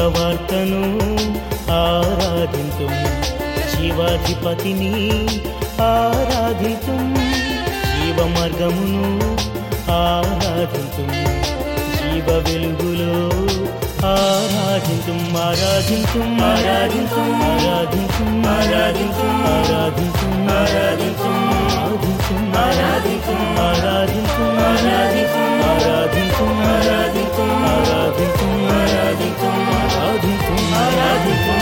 జీవవార్తను ఆరాధింతు జీవాధిపతిని ఆరాధితు జీవ మార్గమును ఆరాధింతు జీవ వెలుగులో ఆరాధింతు ఆరాధింతు ఆరాధింతు ఆరాధింతు ఆరాధింతు ఆరాధింతు ఆరాధింతు ఆరాధింతు ఆరాధింతు ఆరాధింతు ఆరాధింతు ఆరాధింతు ఆరాధింతు ఆరాధింతు ఆరాధింతు ఆరాధింతు ఆరాధింతు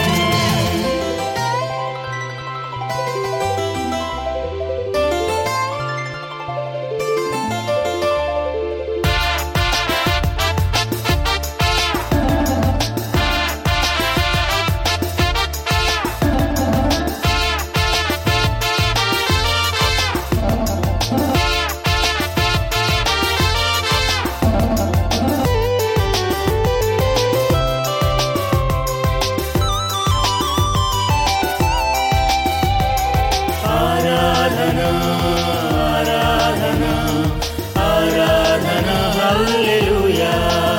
ఆరాధన ఆరాధన ఆరాధన హల్లెలూయా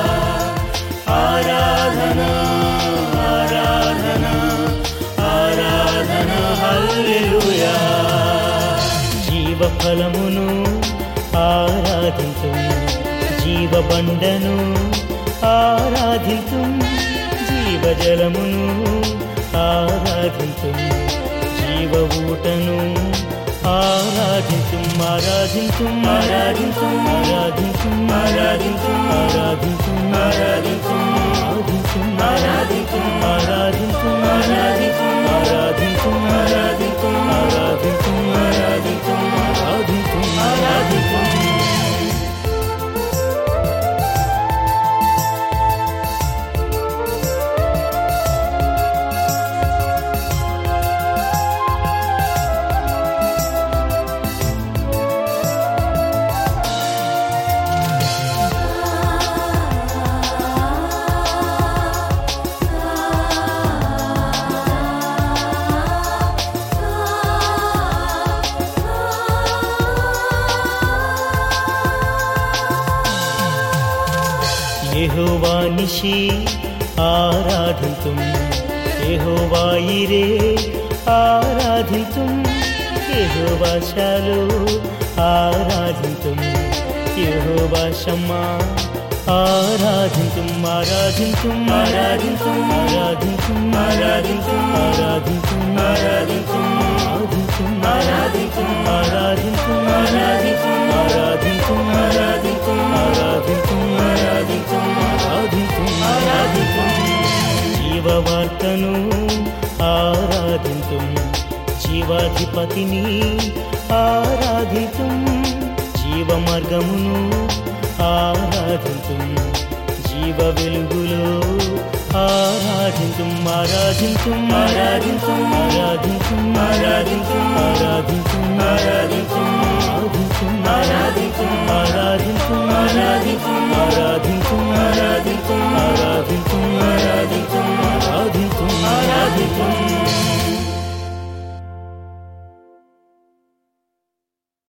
ఆరాధన ఆరాధన ఆరాధన హల్లెలూయా జీవ ఫలమును ఆరాధించు జీవ బండను ఆరాధించు జీవ జలమును ఆరాధించు జీవ ఊటను ఆరాధించు ఆరాధించు ఆరాధించు ఆరాధించు ఆరాధించు ఆరాధించు ఆరాధించు ఆరాధించు ఆరాధించు ఆరాధించు ఆరాధించు ఆరాధించు ఆరాధించు ఆరాధించు ఆరాధించు ఆరాధించు ఆరాధించు యెహోవా నిషి ఆరాధింతు యెహోవా ఇరే ఆరాధింతు యెహోవా శాలో ఆరాధింతు యెహోవా షమ్మా ఆరాధింతు ఆరాధింతు ఆరాధింతు ఆరాధింతు ఆరాధింతు ఆరాధింతు ఆరాధింతు ఆరాధించు ఆరాధించు ఆరాధించు ఆరాధించు ఆరాధించు ఆరాధించు ఆరాధించు ఆరాధించు ఆరాధించు జీవవార్తను ఆరాధించు జీవాధిపతిని ఆరాధితు జీవ మార్గమును ఆరాధించు జీవ వెలుగులో ఆరాధించు ఆరాధించు ఆరాధించు ఆరాధించు ఆరాధించు ఆరాధించు ఆరాధించు ఆరాధించు ఆరాధించు ఆరాధించు ఆరాధించు ఆరాధించు ఆరాధించు ఆరాధించు